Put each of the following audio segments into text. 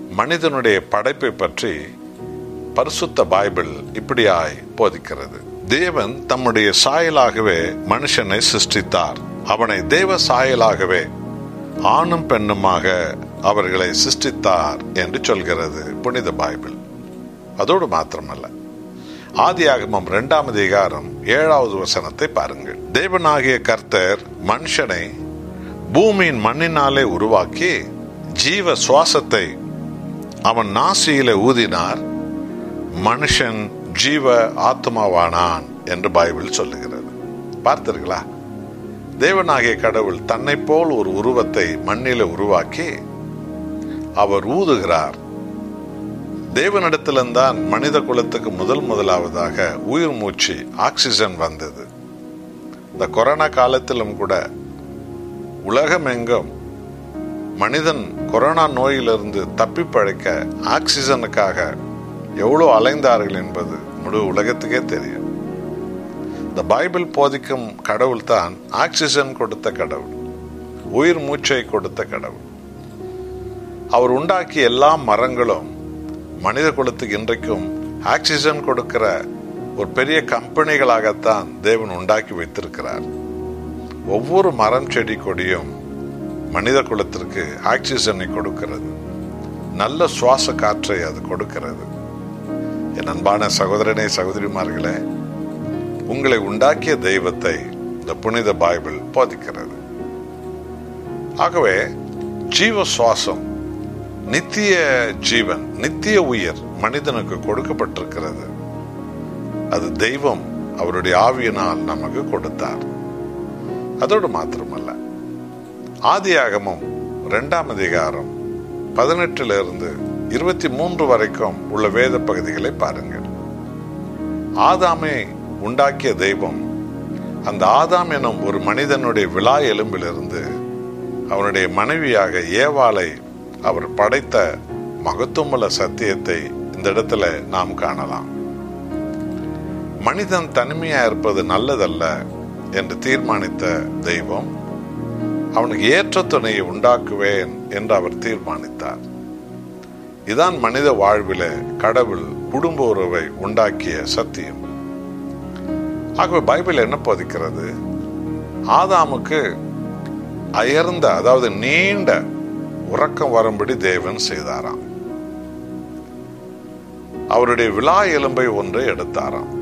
மனிதனுடைய படைப்பை பற்றி பரிசுத்த பைபிள் இப்படியாய் போதிக்கிறது தேவன் தம்முடைய சாயலாகவே மனுஷனை சிருஷ்டித்தார் அவனை தேவ சாயலாகவே ஆணும் பெண்ணுமாக அவர்களை சிருஷ்டித்தார் என்று சொல்கிறது புனித பைபிள் அதோடு மாத்திரமல்ல ஆதியாகமம் இரண்டாம் அதிகாரம் ஏழாவது வசனத்தை பாருங்கள் தேவனாகிய கர்த்தர் மனுஷனை பூமியின் மண்ணினாலே உருவாக்கி ஜீவ சுவாசத்தை அவன் நாசியில ஊதினார் மனுஷன் ஜீவ ஆத்மாவானான் என்று பைபிள் சொல்லுகிறது பார்த்தீர்களா தேவனாகிய கடவுள் தன்னை போல் ஒரு உருவத்தை மண்ணில உருவாக்கி அவர் ஊதுகிறார் தேவனிடத்தில்தான் மனித குலத்துக்கு முதல் முதலாவதாக உயிர் மூச்சு ஆக்சிஜன் வந்தது இந்த கொரோனா காலத்திலும் கூட உலகம் எங்கும் மனிதன் கொரோனா நோயிலிருந்து தப்பி பழைக்க ஆக்சிஜனுக்காக எவ்வளோ அலைந்தார்கள் என்பது முழு உலகத்துக்கே தெரியும் இந்த பைபிள் போதிக்கும் கடவுள் தான் ஆக்சிஜன் கொடுத்த கடவுள் உயிர் மூச்சை கொடுத்த கடவுள் அவர் உண்டாக்கிய எல்லா மரங்களும் மனித குலத்துக்கு இன்றைக்கும் ஆக்சிஜன் கொடுக்கிற ஒரு பெரிய கம்பெனிகளாகத்தான் தேவன் உண்டாக்கி வைத்திருக்கிறார் ஒவ்வொரு மரம் செடி கொடியும் மனித குலத்திற்கு ஆக்சிஜனை கொடுக்கிறது நல்ல சுவாச காற்றை அது கொடுக்கிறது என் அன்பான சகோதரனே சகோதரிமார்களே உங்களை உண்டாக்கிய தெய்வத்தை இந்த புனித பைபிள் போதிக்கிறது ஆகவே ஜீவ சுவாசம் நித்திய ஜீவன் நித்திய உயிர் மனிதனுக்கு கொடுக்கப்பட்டிருக்கிறது அது தெய்வம் அவருடைய ஆவியினால் நமக்கு கொடுத்தார் அதோடு மாத்திரமல்ல ஆதியாகமும் இரண்டாம் அதிகாரம் பதினெட்டிலிருந்து இருபத்தி மூன்று வரைக்கும் உள்ள வேத பகுதிகளை பாருங்கள் ஆதாமை உண்டாக்கிய தெய்வம் அந்த ஆதாம் எனும் ஒரு மனிதனுடைய விழா எலும்பிலிருந்து அவனுடைய மனைவியாக ஏவாளை அவர் படைத்த மகத்துவமுள்ள சத்தியத்தை இந்த இடத்துல நாம் காணலாம் மனிதன் தனிமையா இருப்பது நல்லதல்ல என்று தீர்மானித்த தெய்வம் அவனுக்கு ஏற்ற துணையை உண்டாக்குவேன் என்று அவர் தீர்மானித்தார் இதான் மனித வாழ்வில கடவுள் குடும்ப உறவை உண்டாக்கிய சத்தியம் ஆகவே பைபிள் என்ன போதிக்கிறது ஆதாமுக்கு அயர்ந்த அதாவது நீண்ட உறக்கம் வரும்படி தேவன் செய்தாராம் அவருடைய விழா எலும்பை ஒன்றை எடுத்தாராம்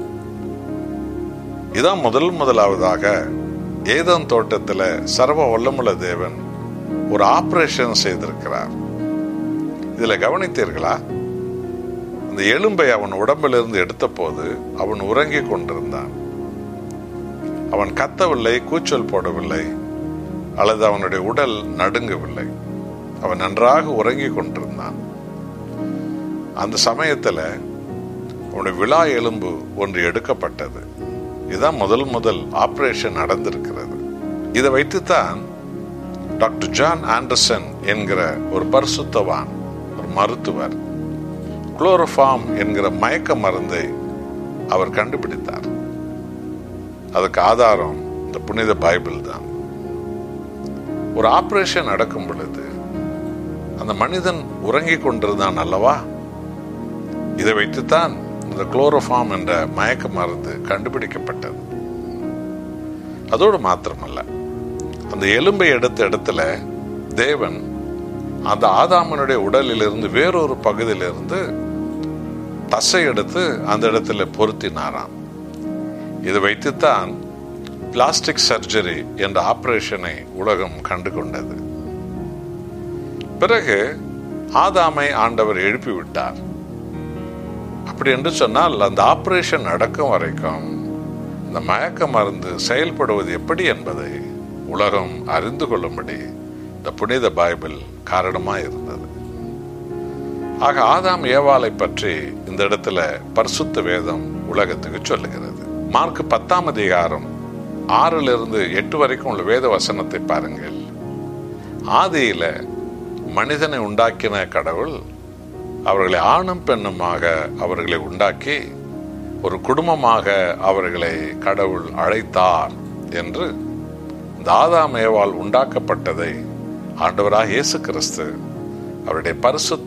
இதான் முதல் முதலாவதாக ஏதன் தோட்டத்துல சர்வ வல்லமுள்ள தேவன் ஒரு ஆபரேஷன் செய்திருக்கிறார் இதுல கவனித்தீர்களா அந்த எலும்பை அவன் உடம்பிலிருந்து எடுத்த போது அவன் உறங்கிக் கொண்டிருந்தான் அவன் கத்தவில்லை கூச்சல் போடவில்லை அல்லது அவனுடைய உடல் நடுங்கவில்லை அவன் நன்றாக உறங்கிக் கொண்டிருந்தான் அந்த சமயத்துல அவனுடைய விழா எலும்பு ஒன்று எடுக்கப்பட்டது இதுதான் முதல் முதல் ஆபரேஷன் நடந்திருக்கிறது இதை வைத்துத்தான் டாக்டர் ஜான் ஆண்டர்சன் என்கிற ஒரு பரிசுத்தவான் ஒரு மருத்துவர் குளோரோஃபார்ம் என்கிற மயக்க மருந்தை அவர் கண்டுபிடித்தார் அதுக்கு ஆதாரம் இந்த புனித பைபிள் தான் ஒரு ஆபரேஷன் நடக்கும் பொழுது அந்த மனிதன் உறங்கிக் கொண்டிருந்தான் அல்லவா இதை வைத்துத்தான் இந்த குளோரோஃபார்ம் என்ற மயக்க மருந்து கண்டுபிடிக்கப்பட்டது அதோடு மாத்திரமல்ல அந்த எலும்பை எடுத்த இடத்துல தேவன் அந்த ஆதாமனுடைய உடலிலிருந்து வேறொரு பகுதியிலிருந்து தசை எடுத்து அந்த இடத்துல பொருத்தினாராம் இதை வைத்துத்தான் பிளாஸ்டிக் சர்ஜரி என்ற ஆபரேஷனை உலகம் கண்டு கொண்டது பிறகு ஆதாமை ஆண்டவர் எழுப்பிவிட்டார் அப்படி என்று சொன்னால் அந்த ஆபரேஷன் நடக்கும் வரைக்கும் இந்த மயக்க மருந்து செயல்படுவது எப்படி என்பதை உலகம் அறிந்து கொள்ளும்படி இந்த புனித பைபிள் காரணமாக இருந்தது ஆக ஆதாம் ஏவாளை பற்றி இந்த இடத்துல பரிசுத்த வேதம் உலகத்துக்கு சொல்லுகிறது மார்க் பத்தாம் அதிகாரம் ஆறுல இருந்து எட்டு வரைக்கும் உள்ள வேத வசனத்தை பாருங்கள் ஆதியில மனிதனை உண்டாக்கின கடவுள் அவர்களை ஆணும் பெண்ணுமாக அவர்களை உண்டாக்கி ஒரு குடும்பமாக அவர்களை கடவுள் அழைத்தார் என்று இந்த ஆதாம் ஏவால் உண்டாக்கப்பட்டதை ஆண்டவராக இயேசு கிறிஸ்து அவருடைய பரிசுத்த